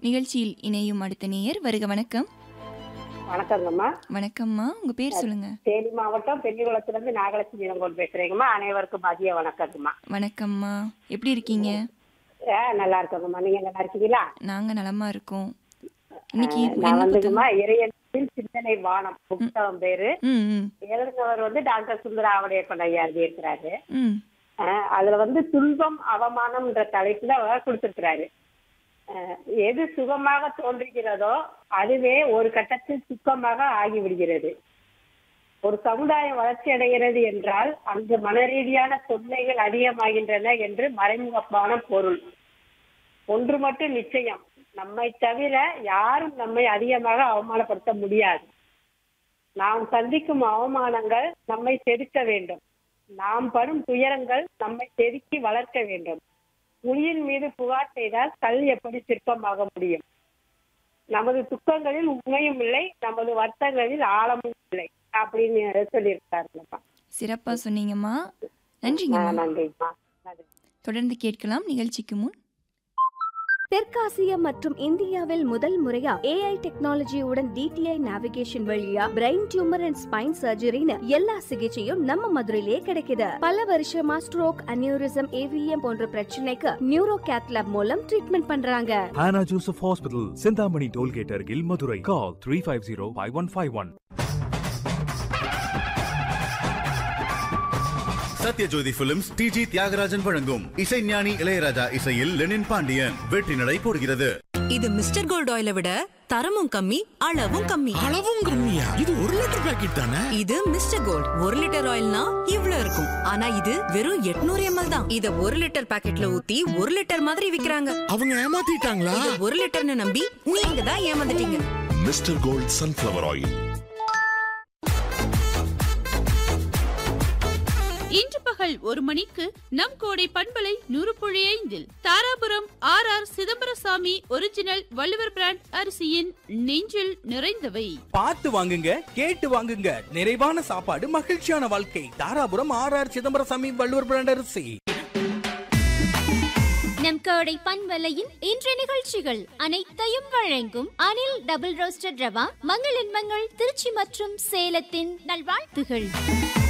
நிகழ்ச்சியில் இணையும் அடுத்த நேயர் வருக வணக்கம் வணக்கங்கம்மா வணக்கம்மா உங்க பேர் சொல்லுங்க தேனி மாவட்டம் பெண்ணிகுளத்துல இருந்து நாகலட்சுமி இளங்கோல் பேசுறேங்கம்மா அனைவருக்கும் மதிய வணக்கங்கம்மா வணக்கம்மா எப்படி இருக்கீங்க ஆ, நல்லா இருக்கோங்கம்மா நீங்க நல்லா இருக்கீங்களா நாங்க நலமா இருக்கோம் இன்னைக்கு நான் என்ன வந்துங்கம்மா இறையன்பின் சிந்தனை வானம் புத்தகம் பேரு ம் ம் எழுதுனவர் வந்து டாக்டர் சுந்தர ஆவடையப்பன் ஐயா எழுதியிருக்கிறாரு ம் ஆ, அதுல வந்து துன்பம் அவமானம்ன்ற தலைப்புல அவர் கொடுத்திருக்கிறாரு ஆ, எது சுகமாக தோன்றுகிறதோ அதுவே ஒரு கட்டத்தில் சுக்கமாக ஆகிவிடுகிறது ஒரு சமுதாயம் வளர்ச்சி அடைகிறது என்றால் அங்கு மனரீதியான தொல்லைகள் அதிகமாகின்றன என்று மறைமுகமான பொருள் ஒன்று மட்டும் நிச்சயம் நம்மை தவிர யாரும் நம்மை அதிகமாக அவமானப்படுத்த முடியாது நாம் சந்திக்கும் அவமானங்கள் நம்மை செதுக்க வேண்டும் நாம் படும் துயரங்கள் நம்மை செதுக்கி வளர்க்க வேண்டும் புலியின் மீது புகார் செய்தால் கல் எப்படி சிற்பமாக முடியும் நமது துக்கங்களில் உண்மையும் இல்லை நமது வருத்தங்களில் ஆழமும் இல்லை அப்படின்னு சொல்லியிருக்காருங்கம்மா சிறப்பா சொன்னீங்கம்மா ஆ, நன்றிங்கம்மா நன்றிம்மா நன்றி தொடர்ந்து கேட்கலாம் நிகழ்ச்சிக்கு முன் தெற்காசியா மற்றும் இந்தியாவில் முதல் முறையா ஏஐ டெக்னாலஜியுடன் டிடிஐ நேவிகேஷன் வழியா பிரெயின் டியூமர் அண்ட் ஸ்பைன் சர்ஜரின்னு எல்லா சிகிச்சையும் நம்ம மதுரையிலே கிடைக்குது பல வருஷமா ஸ்ட்ரோக் அனியூரிசம் ஏவிஎம் போன்ற பிரச்சனைக்கு நியூரோ கேத்லாப் மூலம் ட்ரீட்மெண்ட் பண்றாங்க Hannah Joseph Hospital, Sindhamani Tollgate Argil, Madurai. Call 350 5151. Sathyajothi films TG Thyagarajan வழங்கும் இசைஞானி இளையராஜா இசையில் லெனின் பாண்டியன் வெற்றி நடை போடுகிறது இது மிஸ்டர் கோல்ட் ஆயிலை விட தரமும் கம்மி அளவும் கம்மி அளவும் கம்மியா இது ஒரு லிட்டர் பாக்கெட் தானே இது மிஸ்டர் கோல்ட் ஒரு லிட்டர் ஆயில்னா இவ்ளோ இருக்கும் ஆனா இது வெறும் 800 எம்எல் தான் இத ஒரு லிட்டர் பாக்கெட்ல ஊத்தி ஒரு லிட்டர் மாதிரி விக்கிறாங்க அவங்க ஏமாத்திட்டாங்களா இத ஒரு லிட்டர்னு நம்பி நீங்க தான் ஏமாந்துட்டீங்க மிஸ்டர் கோல்ட் சன்ஃப்ளவர் ஆயில் இன்று பகல் ஒரு மணிக்கு நம் கோடை பண்பலை நூறு புள்ளி ஐந்தில் Dharapuram R R Chidambarasamy original Valluvar brand அரிசியின் நெஞ்சில் நிறைந்தவை பார்த்து வாங்குங்க கேட்டு வாங்குங்க நிறைவான சாப்பாடு மகிழ்ச்சியான வாழ்க்கை Dharapuram R R Chidambarasamy Valluvar brand அரிசி நம் கோடை பண்பலையின் இன்றைய நிகழ்ச்சிகள் அனைத்தையும் வழங்கும் அனில் டபுள் ரோஸ்டட் ரவா மங்களின் மங்கள் திருச்சி மற்றும் சேலத்தின் நல்வாழ்த்துகள்